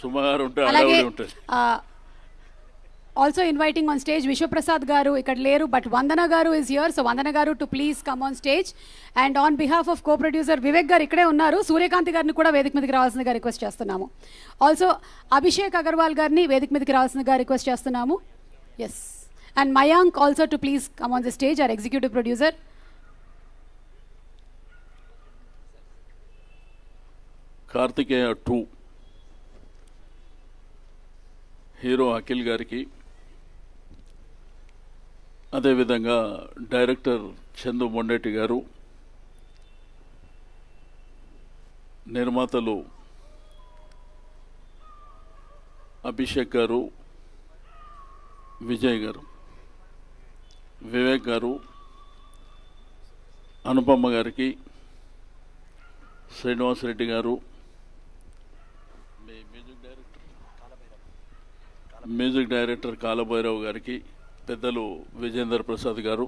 సుమారు ఉంటే అలాగే అడవుడి ఉంటుంది also inviting on stage Vishwaprasad garu ఇక్కడ లేరు బట్ వందన గారు is here so Vandana garu to please come on stage and on behalf of co producer Vivek garu ఇక్కడే ఉన్నారు సూర్యకాంత్ గారిని కూడా వేదిక మీదకి రావాల్సిందిగా రిక్వెస్ట్ చేస్తున్నాము ఆల్సో అభిషేక్ అగర్వాల్ గారిని వేదిక మీదకి రావాల్సిందిగా రిక్వెస్ట్ చేస్తున్నాము yes and Mayank also to please come on the stage or executive producer Karthikeya to hero Akhil గారికి అదేవిధంగా డైరెక్టర్ చందు మొండేటి గారు నిర్మాతలు అభిషేక్ గారు విజయ్ గారు వివేక్ గారు అనుపమ్మ గారికి శ్రీనివాసరెడ్డి గారు మీ music director music director Kal Bhairav గారికి పెద్దలు విజేందర్ ప్రసాద్ గారు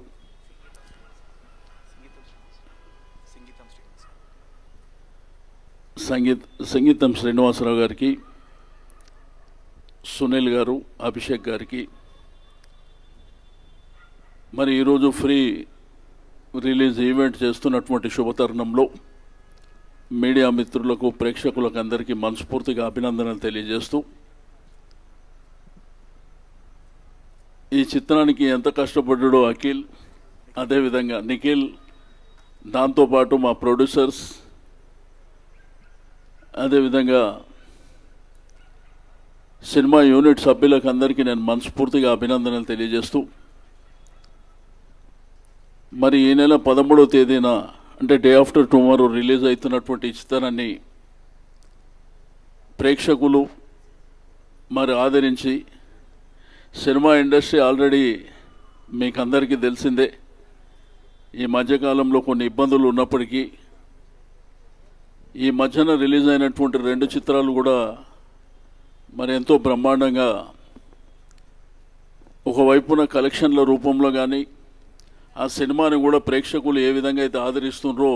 సంగీత్ సంగీతం శ్రీనివాసరావు గారికి సునీల్ గారు అభిషేక్ గారికి మరి ఈరోజు ఫ్రీ రిలీజ్ ఈవెంట్ చేస్తున్నటువంటి శుభతరుణంలో మీడియా మిత్రులకు ప్రేక్షకులకు అందరికీ మనస్ఫూర్తిగా అభినందనలు తెలియజేస్తూ ఈ చిత్రానికి ఎంత కష్టపడ్డాడో అఖిల్ అదేవిధంగా నిఖిల్ దాంతోపాటు మా ప్రొడ్యూసర్స్ అదేవిధంగా సినిమా యూనిట్ సభ్యులకు అందరికీ నేను మనస్ఫూర్తిగా అభినందనలు తెలియజేస్తూ మరి ఈ నెల పదమూడవ తేదీన అంటే డే ఆఫ్టర్ టుమారో రిలీజ్ అవుతున్నటువంటి ఈ చిత్రాన్ని ప్రేక్షకులు మరి ఆదరించి సినిమా ఇండస్ట్రీ ఆల్రెడీ మీకు అందరికీ తెలిసిందే ఈ మధ్యకాలంలో కొన్ని ఇబ్బందులు ఉన్నప్పటికీ ఈ మధ్యన రిలీజ్ అయినటువంటి రెండు చిత్రాలు కూడా మరి ఎంతో బ్రహ్మాండంగా ఒకవైపున కలెక్షన్ల రూపంలో కానీ ఆ సినిమాని కూడా ప్రేక్షకులు ఏ విధంగా అయితే ఆదరిస్తుండ్రో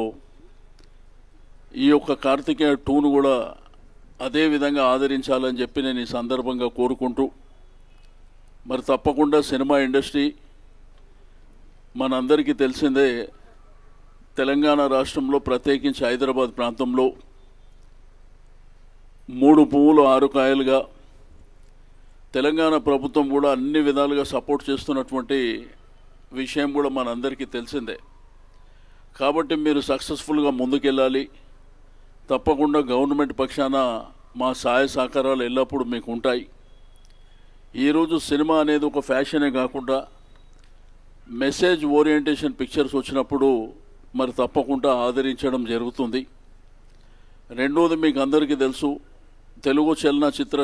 ఈ యొక్క కార్తికేయ టూను కూడా అదే విధంగా ఆదరించాలని చెప్పి నేను ఈ సందర్భంగా కోరుకుంటూ మరి తప్పకుండా సినిమా ఇండస్ట్రీ మనందరికీ తెలిసిందే తెలంగాణ రాష్ట్రంలో ప్రత్యేకించి హైదరాబాద్ ప్రాంతంలో మూడు పువ్వులు ఆరు కాయలుగా తెలంగాణ ప్రభుత్వం కూడా అన్ని విధాలుగా సపోర్ట్ చేస్తున్నటువంటి విషయం కూడా మనందరికీ తెలిసిందే కాబట్టి మీరు సక్సెస్ఫుల్గా ముందుకెళ్ళాలి తప్పకుండా గవర్నమెంట్ పక్షాన మా సహాయ సహకారాలు ఎల్లప్పుడూ మీకు ఉంటాయి ఈరోజు సినిమా అనేది ఒక ఫ్యాషనే కాకుండా మెసేజ్ ఓరియంటేషన్ పిక్చర్స్ వచ్చినప్పుడు మరి తప్పకుండా ఆదరించడం జరుగుతుంది రెండోది మీకు అందరికీ తెలుసు తెలుగు చలనచిత్ర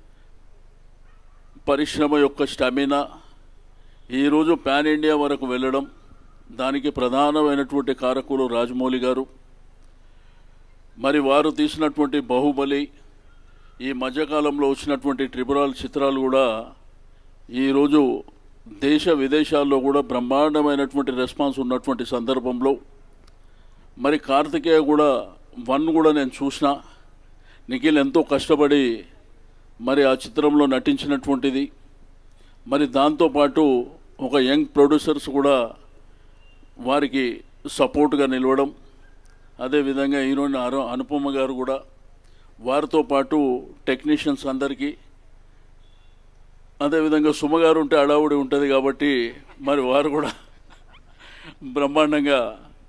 పరిశ్రమ యొక్క స్టామినా ఈరోజు పాన్ ఇండియా వరకు వెళ్ళడం దానికి ప్రధానమైనటువంటి కారకులు రాజమౌళి గారు మరి వారు తీసినటువంటి బాహుబలి ఈ మధ్యకాలంలో వచ్చినటువంటి ట్రిపురాల్ చిత్రాలు కూడా ఈరోజు దేశ విదేశాల్లో కూడా బ్రహ్మాండమైనటువంటి రెస్పాన్స్ ఉన్నటువంటి సందర్భంలో మరి కార్తికేయ కూడా వన్ కూడా నేను చూసిన నిఖిల్ ఎంతో కష్టపడి మరి ఆ చిత్రంలో నటించినటువంటిది మరి దాంతోపాటు ఒక యంగ్ ప్రొడ్యూసర్స్ కూడా వారికి సపోర్ట్గా నిలవడం అదేవిధంగా హీరోయిన్ అరు అనుపమ గారు కూడా వారితో పాటు టెక్నీషియన్స్ అందరికీ అదేవిధంగా సుమ గారు ఉంటే అడావుడి ఉంటుంది కాబట్టి మరి వారు కూడా బ్రహ్మాండంగా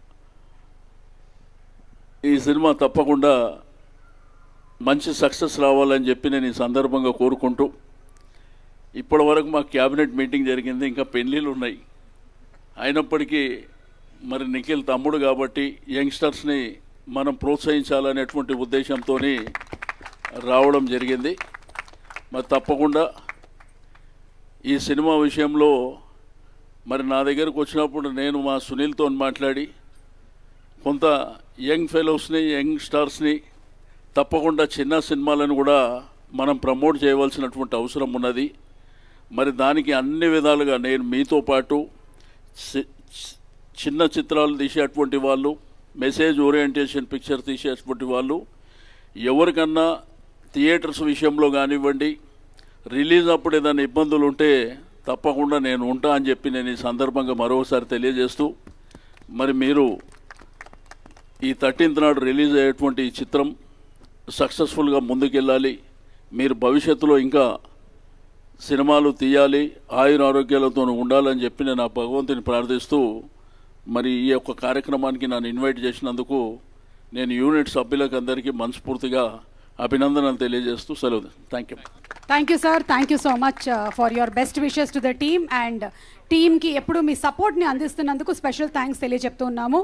ఈ సినిమా తప్పకుండా మంచి సక్సెస్ రావాలని చెప్పి నేను ఈ సందర్భంగా కోరుకుంటూ ఇప్పటి వరకు మా క్యాబినెట్ మీటింగ్ జరిగింది ఇంకా పెళ్ళిళ్ళు ఉన్నాయి అయినప్పటికీ మరి నిఖిల్ తమ్ముడు కాబట్టి యంగ్స్టర్స్ని మనం ప్రోత్సహించాలనేటువంటి ఉద్దేశంతో రావడం జరిగింది మరి తప్పకుండా ఈ సినిమా విషయంలో మరి నా దగ్గరకు వచ్చినప్పుడు నేను మా సునీల్తో మాట్లాడి కొంత యంగ్ ఫెలోస్ని యంగ్ స్టార్స్ని తప్పకుండా చిన్న సినిమాలను కూడా మనం ప్రమోట్ చేయవలసినటువంటి అవసరం ఉన్నది మరి దానికి అన్ని విధాలుగా నేను మీతో పాటు చి- చి- చిన్న చిత్రాలు తీసేటువంటి వాళ్ళు మెసేజ్ ఓరియంటేషన్ పిక్చర్ తీసేటువంటి వాళ్ళు ఎవరికన్నా థియేటర్స్ విషయంలో కానివ్వండి రిలీజ్ అప్పుడు ఏదైనా ఇబ్బందులు ఉంటే తప్పకుండా నేను ఉంటా అని చెప్పి నేను ఈ సందర్భంగా మరోసారి తెలియజేస్తూ మరి మీరు ఈ థర్టీన్త్ నాడు రిలీజ్ అయ్యేటువంటి ఈ చిత్రం సక్సెస్ఫుల్గా ముందుకెళ్ళాలి మీరు భవిష్యత్తులో ఇంకా సినిమాలు తీయాలి ఆయుర ఆరోగ్యాలతో ఉండాలని చెప్పి నేను ఆ భగవంతుని ప్రార్థిస్తూ మరి ఈ యొక్క కార్యక్రమానికి నన్ను ఇన్వైట్ చేసినందుకు నేను యూనిట్ సభ్యులకు అందరికీ మనస్ఫూర్తిగా అభినందనలు తెలియజేస్తూ సెలవు thank you thank you sir thank you so much for your best wishes to the team and టీమ్కి ఎప్పుడు మీ సపోర్ట్ని అందిస్తున్నందుకు స్పెషల్ థ్యాంక్స్ తెలియజెప్తూ ఉన్నాము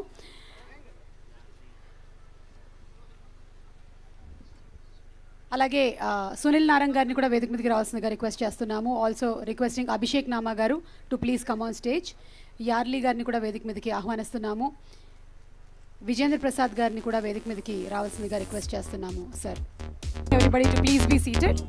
అలాగే ఆ, సునీల్ నారంగ్ గారిని కూడా వేదిక మీదకి రావాల్సిందిగా రిక్వెస్ట్ చేస్తున్నాము ఆల్సో రిక్వెస్టింగ్ అభిషేక్ నామా గారు to please come on stage యార్లీ గారిని కూడా వేదిక మీదకి ఆహ్వానిస్తున్నాము విజేంద్ర ప్రసాద్ గారిని కూడా వేదిక మీదకి రావాల్సిందిగా రిక్వెస్ట్ చేస్తున్నాము sir everybody to please be seated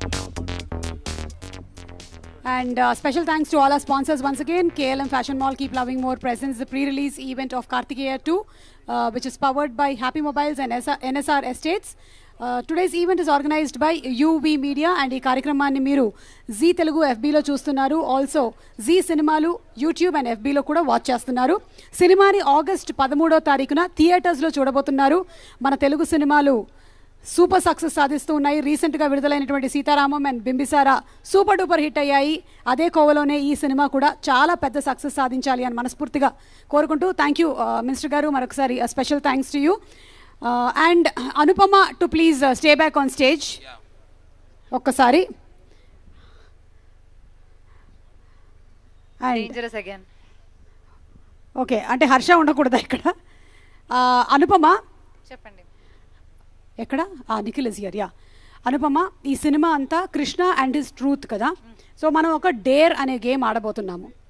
And uh, special thanks to all our sponsors once again. KLM Fashion Mall Keep Loving More presents the pre-release event of Kartikeya 2, uh, which is powered by Happy Mobiles and SR NSR Estates. Uh, today's event is organized by UV Media and ఈ కార్యక్రమాన్ని మీరు G Telugu ఎఫ్బీలో చూస్తున్నారు also Zee సినిమాలు YouTube and ఎఫ్బీలో కూడా watch చేస్తున్నారు సినిమాని ఆగస్ట్ పదమూడో తారీఖున థియేటర్స్లో చూడబోతున్నారు మన తెలుగు సినిమాలు సూపర్ సక్సెస్ సాధిస్తూ ఉన్నాయి రీసెంట్గా విడుదలైనటువంటి Sitaramam and Bimbisara super duper hit అయ్యాయి అదే కోవలోనే ఈ సినిమా కూడా చాలా పెద్ద సక్సెస్ సాధించాలి అని మనస్ఫూర్తిగా కోరుకుంటూ థ్యాంక్ యూ మినిస్టర్ గారు మరొకసారి special thanks to you and Anupama to please stay back on stage ఒక్కసారి అండ్ డేంజరస్ అగైన్ ఓకే అంటే హర్ష ఉండకూడదా ఇక్కడ ఆ, అనుపమ చెప్పండి ఎక్కడ ఆ Nikhil is here yeah Anupama ఈ సినిమా అంతా కృష్ణ అండ్ హిస్ ట్రూత్ కదా సో మనం ఒక డేర్ అనే గేమ్ ఆడబోతున్నాము